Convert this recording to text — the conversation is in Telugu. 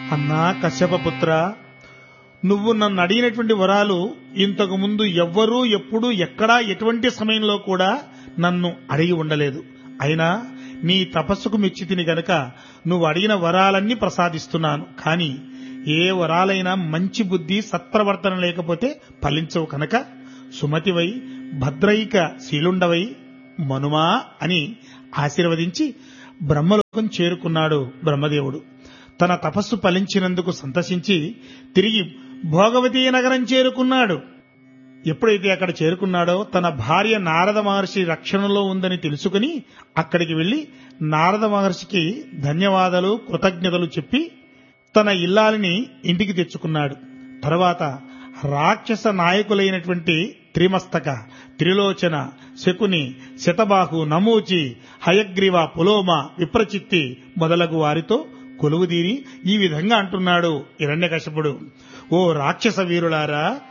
అన్నా కశ్యపపుత్ర నువ్వు నన్ను అడిగినటువంటి వరాలు ఇంతకు ముందు ఎవ్వరూ ఎప్పుడు ఎక్కడా ఎటువంటి సమయంలో కూడా నన్ను అడిగి ఉండలేదు అయినా నీ తపస్సుకు మెచ్చి తిని గనక నువ్వు అడిగిన వరాలన్నీ ప్రసాదిస్తున్నాను కాని ఏ వరాలైనా మంచి బుద్ధి సత్ప్రవర్తన లేకపోతే ఫలించవు కనుక సుమతివై భద్రైక శీలుండవై మనుమా అని ఆశీర్వదించి బ్రహ్మలోకం చేరుకున్నాడు బ్రహ్మదేవుడు తన తపస్సు ఫలించినందుకు సంతసించి తిరిగి భోగవతీ నగరం చేరుకున్నాడు ఎప్పుడైతే అక్కడ చేరుకున్నాడో తన భార్య నారద మహర్షి రక్షణలో ఉందని తెలుసుకుని అక్కడికి వెళ్లి నారద మహర్షికి ధన్యవాదాలు కృతజ్ఞతలు చెప్పి తన ఇల్లాలిని ఇంటికి తెచ్చుకున్నాడు తర్వాత రాక్షస నాయకులైనటువంటి త్రిమస్తక త్రిలోచన శకుని శతబాహు నమూచి హయగ్రీవ పులోమ విప్రచిత్తి మొదలగు వారితో కొలువుదీరి ఈ విధంగా అంటున్నాడు హిరణ్యకశపుడు ఓ రాక్షస వీరులారా